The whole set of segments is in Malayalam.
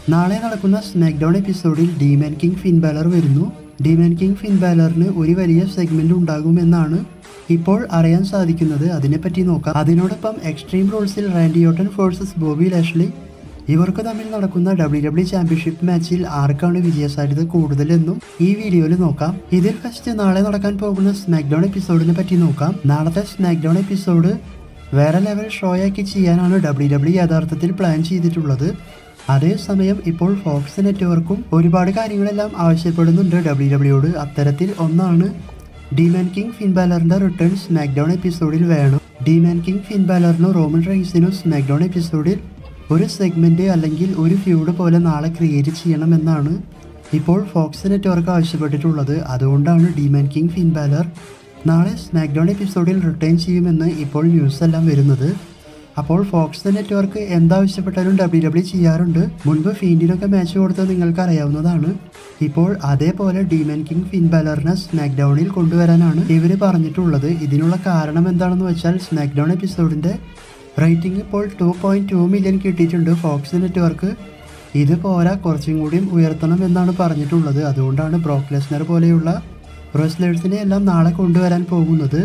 നാളെ നടക്കുന്ന സ്മാക്ഡൗൺ എപ്പിസോഡിൽ ഡീമൻ കിങ് ഫിൻ ബാലർ വരുന്നു ഡീമൻ കിങ് ഫിൻ ബാലറിന് ഒരു വലിയ സെഗ്മെന്റ് ഉണ്ടാകുമെന്നാണ് ഇപ്പോൾ അറിയാൻ സാധിക്കുന്നത് അതിനെപ്പറ്റി നോക്കാം അതിനോടൊപ്പം എക്സ്ട്രീം റൂൾസിൽ Randy Orton faces Bobby Lashley ഇവർക്ക് തമ്മിൽ നടക്കുന്ന ഡബ്ല്യു ഡബ്ല്യു ചാമ്പ്യൻഷിപ്പ് മാച്ചിൽ ആർക്കാണ് വിജയസാധ്യത കൂടുതലെന്നും ഈ വീഡിയോയിൽ നോക്കാം ഇതിൽ ഫസ്റ്റ് നാളെ നടക്കാൻ പോകുന്ന സ്മാക്ഡൗൺ എപ്പിസോഡിനെ പറ്റി നോക്കാം നാളത്തെ സ്മാക്ഡൗൺ എപ്പിസോഡ് വേറെ ലെവൽ ഷോയാക്കി ചെയ്യാനാണ് ഡബ്ല്യു ഡബ്ല്യു യഥാർത്ഥത്തിൽ പ്ലാൻ ചെയ്തിട്ടുള്ളത് അതേസമയം ഇപ്പോൾ ഫോക്സ് നെറ്റ്വർക്കും ഒരുപാട് കാര്യങ്ങളെല്ലാം ആവശ്യപ്പെടുന്നുണ്ട് ഡബ്ല്യു ഡബ്ല്യുയോട് അത്തരത്തിൽ ഒന്നാണ് ഡിമാൻ കിങ് ഫിൻ ബാലറിന്റെ റിട്ടേൺ സ്മാക്ഡൗൺ എപ്പിസോഡിൽ വേണം ഡിമാൻ കിങ് ഫിൻ ബാലറിനും റോമൻ റൈസിനും സ്മാക്ഡൗൺ എപ്പിസോഡിൽ ഒരു സെഗ്മെന്റ് അല്ലെങ്കിൽ ഒരു ഫ്യൂഡ് പോലെ നാളെ ക്രിയേറ്റ് ചെയ്യണമെന്നാണ് ഇപ്പോൾ ഫോക്സ് നെറ്റ്വർക്ക് ആവശ്യപ്പെട്ടിട്ടുള്ളത് അതുകൊണ്ടാണ് ഡിമാൻ കിങ് ഫിൻ ബാലർ നാളെ സ്മാക്ഡൗൺ എപ്പിസോഡിൽ റിട്ടേൺ ചെയ്യുമെന്ന് ഇപ്പോൾ ന്യൂസ് എല്ലാം വരുന്നത് അപ്പോൾ ഫോക്സ് നെറ്റ്വർക്ക് എന്താവശ്യപ്പെട്ടാലും ഡബ്ല്യു ഡബ്ല്യു ചെയ്യാറുണ്ട് മുൻപ് ഫീൻഡിനൊക്കെ മാച്ച് കൊടുത്തത് നിങ്ങൾക്ക് അറിയാവുന്നതാണ് ഇപ്പോൾ അതേപോലെ ഡീമൻ കിങ് ഫിൻ ബാലറിനെ സ്മാക്ഡൗണിൽ കൊണ്ടുവരാനാണ് ഇവർ പറഞ്ഞിട്ടുള്ളത് ഇതിനുള്ള കാരണം എന്താണെന്ന് വെച്ചാൽ സ്മാക്ഡൗൺ എപ്പിസോഡിന്റെ റേറ്റിംഗ് ഇപ്പോൾ ടു പോയിന്റ് ടു മില്യൺ കിട്ടിയിട്ടുണ്ട് ഫോക്സ് നെറ്റ്വർക്ക് ഇത് പോരാ കുറച്ചും കൂടിയും ഉയർത്തണം എന്നാണ് പറഞ്ഞിട്ടുള്ളത് അതുകൊണ്ടാണ് ബ്രോക്ക് ലെസ്നർ പോലെയുള്ള റെസ്ലേഴ്സിനെ എല്ലാം നാളെ കൊണ്ടുവരാൻ പോകുന്നത്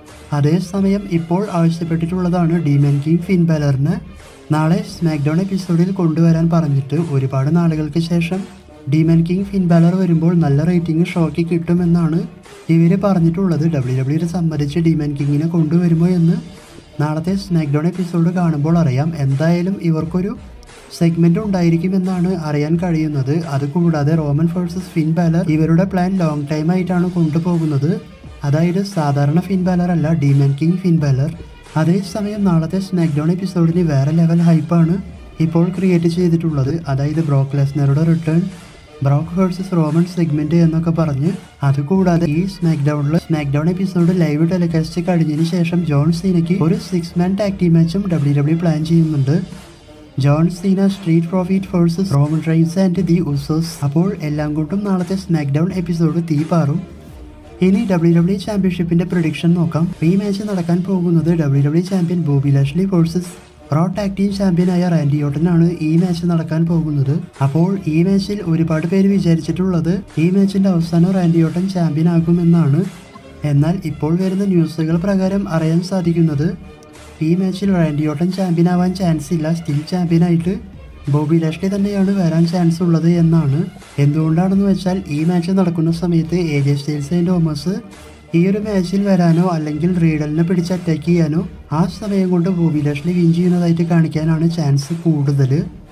അതേസമയം ഇപ്പോൾ ആവശ്യപ്പെട്ടിട്ടുള്ളതാണ് ഡീമൻ കിങ് ഫിൻ ബാലറിന് നാളെ സ്മാക്ഡൗൺ എപ്പിസോഡിൽ കൊണ്ടുവരാൻ പറഞ്ഞിട്ട് ഒരുപാട് നാളുകൾക്ക് ശേഷം ഡീമൻ കിങ് ഫിൻ ബാലർ വരുമ്പോൾ നല്ല റേറ്റിംഗ് ഷോക്ക് കിട്ടുമെന്നാണ് ഇവർ പറഞ്ഞിട്ടുള്ളത് ഡബ്ല്യു ഡബ്ല്യുവിനെ സംബന്ധിച്ച് ഡീമൻ കിങ്ങിനെ കൊണ്ടുവരുമോ എന്ന് നാളത്തെ സ്മാക്ഡൗൺ എപ്പിസോഡ് കാണുമ്പോൾ അറിയാം എന്തായാലും ഇവർക്കൊരു സെഗ്മെന്റ് ഉണ്ടായിരിക്കുമെന്നാണ് അറിയാൻ കഴിയുന്നത് അതുകൂടാതെ റോമൻ ഫോഴ്സസ് ഫിൻ ബാലർ ഇവരുടെ പ്ലാൻ ലോങ് ടൈം ആയിട്ടാണ് കൊണ്ടുപോകുന്നത് അതായത് സാധാരണ ഫിൻ ബാലർ അല്ല ഡീമൻ കിങ് ഫിൻ ബാലർ അതേസമയം നാളത്തെ സ്മാക്ഡൗൺ എപ്പിസോഡിന് വേറെ ലെവൽ ഹൈപ്പാണ് ഇപ്പോൾ ക്രിയേറ്റ് ചെയ്തിട്ടുള്ളത് അതായത് ബ്രോക്ക് ലെസ്നറുടെ return Brock versus Roman segment എന്നൊക്കെ പറഞ്ഞ് അതുകൂടാതെ ഈ സ്മാക്ഡൗണിൽ സ്മാക്ഡൗൺ എപ്പിസോഡ് ലൈവ് ടെലികാസ്റ്റ് കഴിഞ്ഞതിന് ശേഷം ജോൺ സീനയ്ക്ക് ഒരു സിക്സ് മാൻ ടാക് ടീം മാച്ചും ഡബ്ല്യു ഡബ്ല്യു പ്ലാൻ ചെയ്യുന്നുണ്ട് John Cena street profit faces Roman Reigns and the Usos അപ്പോൾ എല്ലാം കൊണ്ടും നാളത്തെ സ്മാക്ഡൗൺ എപ്പിസോഡ് തീ പാറും ഇനി ഡബ്ല്യു ഡബ്ല്യു ചാമ്പ്യൻഷിപ്പിന്റെ പ്രൊഡിക്ഷൻ നോക്കാം ഈ മാച്ച് നടക്കാൻ പോകുന്നത് W W champion Bobby Lashley faces Raw tag team ചാമ്പ്യനായ റാൻഡി ഓട്ടനാണ് ഈ മാച്ച് നടക്കാൻ പോകുന്നത് അപ്പോൾ ഈ മാച്ചിൽ ഒരുപാട് പേര് വിചാരിച്ചിട്ടുള്ളത് ഈ മാച്ചിന്റെ അവസാനം റാൻഡി ഓട്ടൻ ചാമ്പ്യൻ ആകുമെന്നാണ് എന്നാൽ ഇപ്പോൾ വരുന്ന ന്യൂസുകൾ പ്രകാരം അറിയാൻ സാധിക്കുന്നത് ഈ മാച്ചിൽ റാൻഡി ഓട്ടൻ ചാമ്പ്യൻ ആവാൻ ചാൻസ് ഇല്ല സ്റ്റിൽ ചാമ്പ്യനായിട്ട് ബോബി ലാഷ്ലി തന്നെയാണ് വരാൻ ചാൻസ് ഉള്ളത് എന്നാണ് എന്തുകൊണ്ടാണെന്ന് വെച്ചാൽ ഈ മാച്ച് നടക്കുന്ന സമയത്ത് A J Styles and Omos ഈ ഒരു മാച്ചിൽ വരാനോ അല്ലെങ്കിൽ റീഡലിനെ പിടിച്ച് അറ്റാക്ക് ചെയ്യാനോ ആ സമയം കൊണ്ട് ബോബി ലാഷ്ലി വിൻ ചെയ്യുന്നതായിട്ട് കാണിക്കാനാണ് ചാൻസ് കൂടുതൽ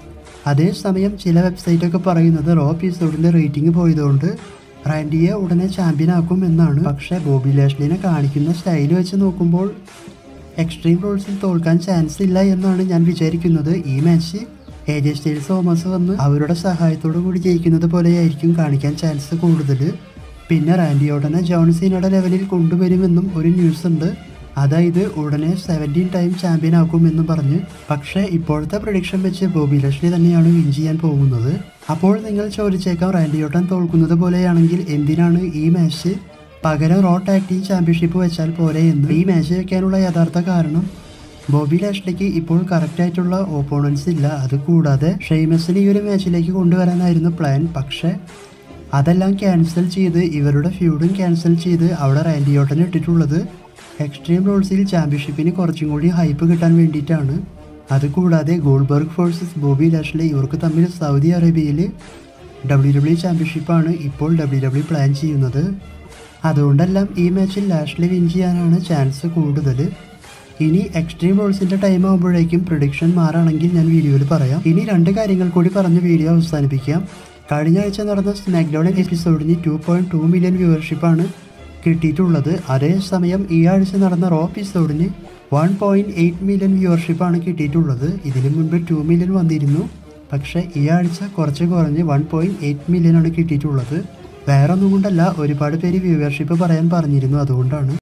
അതേസമയം ചില വെബ്സൈറ്റ് ഒക്കെ പറയുന്നത് റോ എപ്പിസോഡിന്റെ റേറ്റിംഗ് പോയതുകൊണ്ട് റാൻഡിയെ ഉടനെ ചാമ്പ്യൻ ആക്കും എന്നാണ് പക്ഷേ ബോബി ലാഷ്ലിനെ കാണിക്കുന്ന സ്റ്റൈൽ വെച്ച് നോക്കുമ്പോൾ എക്സ്ട്രീം റൂൾസിൽ തോൽക്കാൻ ചാൻസ് ഇല്ല എന്നാണ് ഞാൻ വിചാരിക്കുന്നത് ഈ match A J Styles Thomas വന്ന് അവരുടെ സഹായത്തോടു കൂടി ജയിക്കുന്നത് പോലെയായിരിക്കും കാണിക്കാൻ ചാൻസ് കൂടുതൽ പിന്നെ റാൻഡി ഓട്ടനെ ജോൺസീനയുടെ ലെവലിൽ കൊണ്ടുവരുമെന്നും ഒരു ന്യൂസ് ഉണ്ട് അതായത് ഉടനെ സെവൻറ്റീൻ ടൈം ചാമ്പ്യൻ ആക്കുമെന്ന് പറഞ്ഞ് പക്ഷേ ഇപ്പോഴത്തെ പ്രൊഡിക്ഷൻ വെച്ച് ബോബി ലഷ്ലി തന്നെയാണ് വിൻ ചെയ്യാൻ പോകുന്നത് അപ്പോൾ നിങ്ങൾ ചോദിച്ചേക്കാം റാൻഡി ഓട്ടൻ തോൽക്കുന്നത് പോലെയാണെങ്കിൽ എന്തിനാണ് ഈ മാച്ച് പകരം റോ ടാക് ടീം ചാമ്പ്യൻഷിപ്പ് വെച്ചാൽ പോരെ എന്ന് ഈ മാച്ച് വെക്കാനുള്ള യഥാർത്ഥ കാരണം ബോബി ലാഷ്ലിക്ക് ഇപ്പോൾ കറക്റ്റ് ആയിട്ടുള്ള ഓപ്പോണൻസ് ഇല്ല അത് കൂടാതെ ഷെയ്മസിനെ ഈ ഒരു മാച്ചിലേക്ക് കൊണ്ടുവരാനായിരുന്നു പ്ലാൻ പക്ഷേ അതെല്ലാം ക്യാൻസൽ ചെയ്ത് ഇവരുടെ ഫ്യൂഡും ക്യാൻസൽ ചെയ്ത് അവിടെ റാൻഡിയോട്ടന് ഇട്ടിട്ടുള്ളത് എക്സ്ട്രീം റോൾസിൽ ചാമ്പ്യൻഷിപ്പിന് കുറച്ചും കൂടി ഹൈപ്പ് കിട്ടാൻ വേണ്ടിയിട്ടാണ് അതുകൂടാതെ ഗോൾബർഗ് ഫോഴ്സസ് ബോബി ലാഷ്ലി ഇവർക്ക് തമ്മിൽ സൗദി അറേബ്യയിൽ ഡബ്ല്യു ഡബ്ല്യു ചാമ്പ്യൻഷിപ്പാണ് ഇപ്പോൾ ഡബ്ല്യു ഡബ്ല്യു പ്ലാൻ ചെയ്യുന്നത് അതുകൊണ്ടെല്ലാം ഈ മാച്ചിൽ ലാഷ്ലി വിൻ ചെയ്യാനാണ് ചാൻസ് കൂടുതൽ ഇനി എക്സ്ട്രീം റോൾസിന്റെ ടൈം ആകുമ്പോഴേക്കും പ്രൊഡിക്ഷൻ മാറാണെങ്കിൽ ഞാൻ വീഡിയോയിൽ പറയാം ഇനി രണ്ട് കാര്യങ്ങൾ കൂടി പറഞ്ഞ് വീഡിയോ അവസാനിപ്പിക്കാം കഴിഞ്ഞ ആഴ്ച നടന്ന സ്മാക്ഡൗൺ എപ്പിസോഡിന് ടു പോയിന്റ് ടു മില്യൺ വ്യൂവർഷിപ്പാണ് കിട്ടിയിട്ടുള്ളത് അതേസമയം ഈ ആഴ്ച നടന്ന റോ എപ്പിസോഡിന് വൺ പോയിന്റ് എയ്റ്റ് മില്യൺ വ്യൂവർഷിപ്പാണ് കിട്ടിയിട്ടുള്ളത് ഇതിനു മുൻപ് ടു മില്യൺ വന്നിരുന്നു പക്ഷേ ഈ ആഴ്ച കുറച്ച് കുറഞ്ഞ് വൺ പോയിന്റ് എയ്റ്റ് മില്യൺ ആണ് കിട്ടിയിട്ടുള്ളത് വേറെ ഒന്നും കൊണ്ടല്ല ഒരുപാട് പേര് വ്യൂവർഷിപ്പ് പറയാൻ പറഞ്ഞിരുന്നു അതുകൊണ്ടാണ്